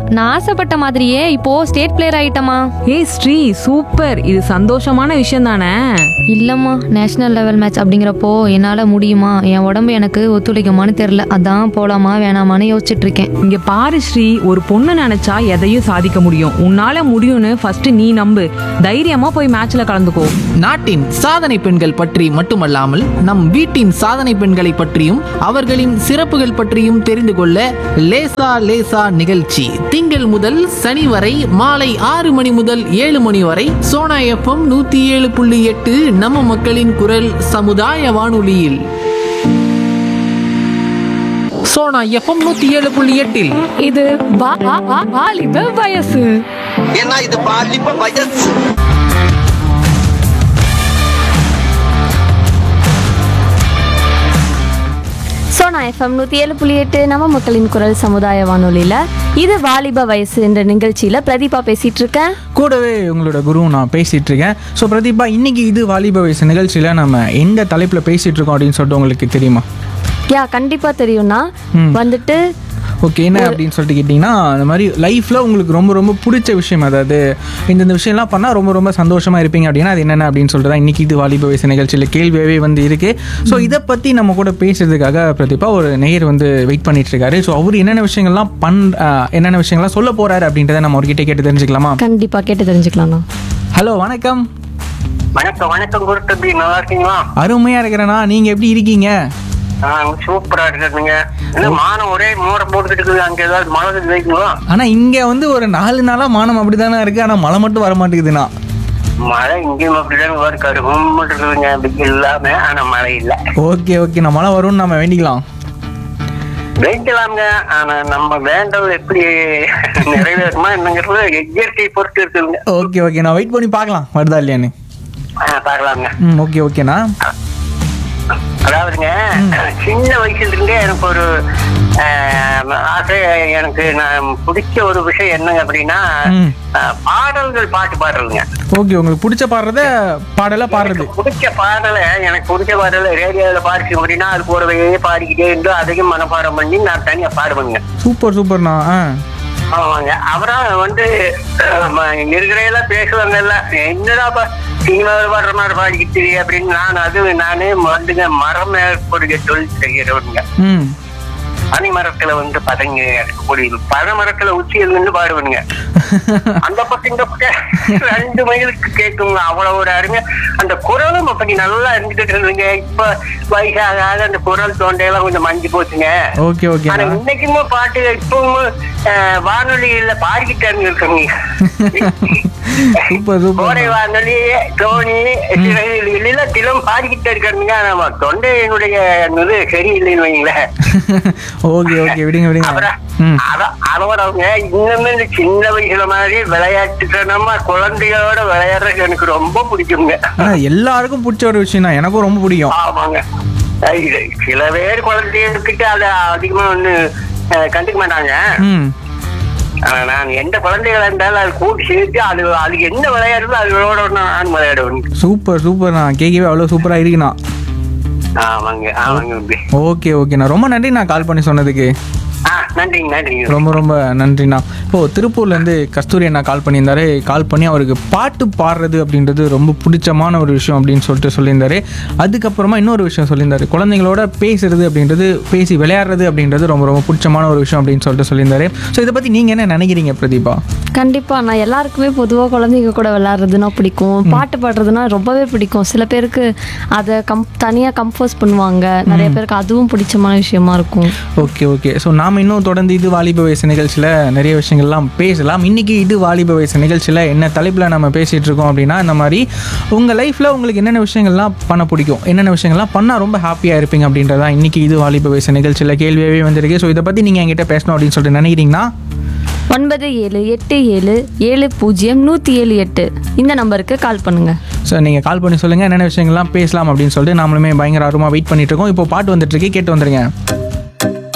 நான் ஆசைப்பட்ட மாதிரியே இப்போ ஸ்டேட் பிளேயர் ஆயிட்டமா ஏய் ஸ்ரீ சூப்பர் இது சந்தோஷமான விஷயம் தானே இல்லம்மா நேஷனல் லெவல் மேட்ச் அப்படிங்கிறப்போ என்னால முடியுமா என் உடம்பு எனக்கு ஒத்துழைக்குமான்னு தெரியல அதான் போலாமா வேணாமான்னு யோசிச்சுட்டு இருக்கேன் இங்க பாரு ஸ்ரீ ஒரு பொண்ணு நினைச்சா எதையும் சாதிக்க முடியும் உன்னால முடியும்னு ஃபர்ஸ்ட் நீ நம்பு தைரியமா போய் மேட்ச்ல கலந்துக்கோ நாட்டின் சாதனை பெண்கள் பற்றி மட்டுமல்லாமல் நம் வீட்டின் சாதனை பெண்களை பற்றியும் அவர்களின் சிறப்புகள் பற்றியும் தெரிந்து கொள்ள லேசா லேசா நிகழ்ச்சி திங்கள் முதல் சனி வரை மாலை ஆறு மணி முதல் ஏழு மணி வரை சோனா எஃப்எம் நூத்தி ஏழு புள்ளி எட்டு நம்ம மக்களின் குரல் சமுதாய வானொலியில் சோனா எஃப்எம் நூத்தி ஏழு புள்ளி எட்டில் இது வா- வா- வா- வாலிப வயசு ஏன்னா இது பாலிப்ப வயசு சோனா எஃப்எம் நூற்றி ஏழு புள்ளி எட்டு நம்ம மக்களின் குரல் சமுதாய வானொலியில் இது வாலிப வயசு என்ற நிகழ்ச்சியில் பிரதீபா பேசிட்டு இருக்கேன் கூடவே உங்களோட குரு நான் பேசிட்டு இருக்கேன் ஸோ பிரதீபா இன்னைக்கு இது வாலிப வயசு நிகழ்ச்சியில் நம்ம எந்த தலைப்பில் பேசிட்டு இருக்கோம் அப்படின்னு சொல்லிட்டு உங்களுக்கு தெரியுமா யா கண்டிப்பாக தெரியும்னா வந்துட்டு ஓகே என்ன அப்படின்னு சொல்லிட்டு கேட்டிங்கன்னா அந்த மாதிரி லைஃப்பில் உங்களுக்கு ரொம்ப ரொம்ப பிடிச்ச விஷயம் அதாவது இந்தந்த விஷயம்லாம் பண்ணால் ரொம்ப ரொம்ப சந்தோஷமாக இருப்பீங்க அப்படின்னா அது என்னென்ன அப்படின்னு சொல்லிட்டு தான் இன்றைக்கி இது வாலிப வயசு நிகழ்ச்சியில் கேள்வியாகவே வந்து இருக்குது ஸோ இதை பற்றி நம்ம கூட பேசுறதுக்காக பிரதீபா ஒரு நேயர் வந்து வெயிட் பண்ணிட்டு இருக்காரு ஸோ அவர் என்னென்ன விஷயங்கள்லாம் பண் ஆஹ், என்னென்ன விஷயங்கள்லாம் சொல்ல போகிறாரு அப்படின்றத நம்ம அவர்கிட்ட கேட்டு தெரிஞ்சுக்கலாமா கண்டிப்பாக கேட்டு தெரிஞ்சுக்கலாம்ண்ணா ஹலோ வணக்கம் வணக்கம் வணக்கம் குரு தம்பி நல்லா இருக்கீங்களா அருமையாக இருக்கிறேண்ணா நீங்கள் எப்படி இருக்கீங்க ஆ, சூப்பரா இருக்குதுங்க என்ன மானம் ஒரே மோரை போட்டுக்கிட்டு இருக்குது அங்க ஏதாவது மழை வைக்கணும் ஆனால் இங்கே வந்து ஒரு நாலு நாளாக மானம் அப்படி தானே இருக்குது ஆனால் மழை மட்டும் வர மாட்டேங்குதுண்ணா மழை இங்கேயும் அப்படிதான் வருது கருகும் இருக்குதுங்க வெயில் இல்லாம ஆனா மழை இல்ல ஓகே ஓகே நான் மழை வரும்னு நம்ம வேண்டிக்கலாம் வேண்டலாம்ங்க ஆனா நம்ம வேண்டது எப்படி நிறைவேறுமா என்னங்கிறது இயற்கை பொறுத்து இருக்குதுங்க ஓகே ஓகே நான் வெயிட் பண்ணி பார்க்கலாம் வருதா இல்லையான்னு ஆ, பார்க்கலாம்ங்க ம் ஓகே ஓகேண்ணா அதாவதுங்க சின்ன வயசுல இருந்தே எனக்கு ஒரு ஆஹ், ஆசை எனக்கு நான் பிடிச்ச ஒரு விஷயம் என்னங்க அப்படின்னா ம். ஆஹ், பாடல்கள் பாட்டு பாடுறதுங்க ஓகே உங்களுக்கு பிடிச்ச பாடுறத பாடலாம் பாடுறது எனக்கு பிடிச்ச பாடலை எனக்கு பிடிச்ச பாடலை ரேடியோவில் பாடிச்சு அப்படின்னா அது கூடவே பாடிக்கிட்டே இருந்து அதையும் மனப்பாடம் பண்ணி நான் தனியா பாடுவேங்க சூப்பர் சூப்பர்ண்ணா ஆ ஆமாங்க அவரா வந்து இருக்கிறதெல்லாம் பேசுவாங்கல்ல என்னடா சினிமாவில் பாடுற மாதிரி பாடிக்கிட்டு அப்படின்னு நான் அது நானே வந்துங்க மரம் மேற்படுக தொழில் செய்கிறவங்க ம் பனை மரத்துல வந்து பதங்க இருக்கக்கூடிய பனை மரத்துல உச்சியில் நின்று பாடுவனுங்க அந்த பக்கம் இந்த பக்கம் ரெண்டு மைலுக்கு கேட்குங்க அவ்வளவு ஒரு அருமையா அந்த குரலும் அப்படி நல்லா இருந்துகிட்டு இருந்துங்க இப்ப வயசாக ஆக அந்த குரல் தோண்டையெல்லாம் கொஞ்சம் மஞ்சு போச்சுங்க ஓகே ஆனா ஓகேண்ணா இன்னைக்குமே பாட்டு இப்பவும் அஹ், வானொலியில பாடிக்கிட்டாங்க இருக்காங்க சூப்பர் கோடை சூப்பர் வானொலி தோனி எல்லாத்திலும் பாடிக்கிட்டே இருக்காருங்க ஆனா தொண்டையினுடைய இது சரியில்லைன்னு வைங்களேன் ஓகே ஓகே விடுங்க விடுங்க அப்புறம் ம் அத- அதோட அவங்க இன்னுமே இந்த சின்ன வயசுல மாதிரி விளையாட்டுத்தனமா குழந்தைகளோட விளையாடுறது எனக்கு ரொம்ப பிடிக்குங்க ஆனா எல்லாருக்கும் பிடிச்ச ஒரு விஷயம் தான் எனக்கும் ரொம்ப பிடிக்கும் ஆமாங்க அஹ் இது சில பேர் குழந்தைய எடுத்துட்டு அதை அதிகமா வந்து அஹ், கண்டுக்க மாட்டாங்க ம் ஆனா நான் எந்த குழந்தைகளா இருந்தாலும் அது கூட்டி சேர்த்து அது அதுக்கு என்ன விளையாடுதோ அதுகளோட நான் விளையாடுவேன் சூப்பர் சூப்பர் நான் கேட்கவே அவ்வளோ சூப்பராக இருக்குண்ணா ஆமாங்க ஆமாங்க தம்பி. ஓகே ஓகேண்ணா ரொம்ப நன்றி நான் கால் பண்ணி சொன்னதுக்கு ஆ நன்றிங்க நன்றிங்க ரொம்ப ரொம்ப நன்றிண்ணா இப்போ திருப்பூர்லேருந்து கஸ்தூரி அண்ணா கால் பண்ணியிருந்தாரு கால் பண்ணி அவருக்கு பாட்டு பாடுறது அப்படின்றது ரொம்ப பிடிச்சமான ஒரு விஷயம் அப்படின்னு சொல்லிட்டு சொல்லியிருந்தாரு அதுக்கப்புறமா இன்னொரு விஷயம் சொல்லியிருந்தாரு குழந்தைங்களோட பேசுறது அப்படின்றது பேசி விளையாடுறது அப்படின்றது ரொம்ப ரொம்ப பிடிச்சமான ஒரு விஷயம் அப்படின்னு சொல்லிட்டு சொல்லியிருந்தாரு ஸோ இதை பற்றி நீங்கள் என்ன நினைக்கிறீங்க பிரதீபா கண்டிப்பாக நான் எல்லாருக்குமே பொதுவாக குழந்தைங்க கூட விளாட்றதுனா பிடிக்கும் பாட்டு பாடுறதுனா ரொம்பவே பிடிக்கும் சில பேருக்கு அதை கம் தனியாக கம்போஸ் பண்ணுவாங்க நிறைய பேருக்கு அதுவும் பிடிச்சமான விஷயமா இருக்கும் ஓகே ஓகே ஸோ நாம் இன்னும் தொடர்ந்து இது வாலிப வயசு நிகழ்ச்சியில் நிறைய விஷயங்கள்லாம் பேசலாம் இன்றைக்கி இது வாலிப வயசு நிகழ்ச்சியில் என்ன தலைப்பில் நம்ம பேசிகிட்டு இருக்கோம் அப்படின்னா இந்த மாதிரி உங்கள் லைஃப்பில் உங்களுக்கு என்னென்ன விஷயங்கள்லாம் பண்ண பிடிக்கும் என்னென்ன விஷயங்கள்லாம் பண்ணால் ரொம்ப ஹாப்பியாக இருப்பீங்க அப்படின்றதான் இன்றைக்கி இது வாலிப வயசு நிகழ்ச்சியில் கேள்வியாகவே வந்திருக்கு ஸோ இதை பற்றி நீங்கள் என்கிட்ட பேசணும் அப்படின்னு சொல்லிட்டு நினைக்கிறீங்கன்னா ஒன்பது ஏழு எட்டு ஏழு ஏழு பூஜ்ஜியம் நூற்றி ஏழு எட்டு இந்த நம்பருக்கு கால் பண்ணுங்கள் ஸோ நீங்கள் கால் பண்ணி சொல்லுங்கள் என்னென்ன விஷயங்கள்லாம் பேசலாம் அப்படின்னு சொல்லிட்டு நாமளுமே பயங்கர ஆர்வமாக வெயிட் பண்ணிட்டு இருக்கோம் இப்போ பாட்டு வந்துட்டு இருக்கு கேட்டு வந்துருங்க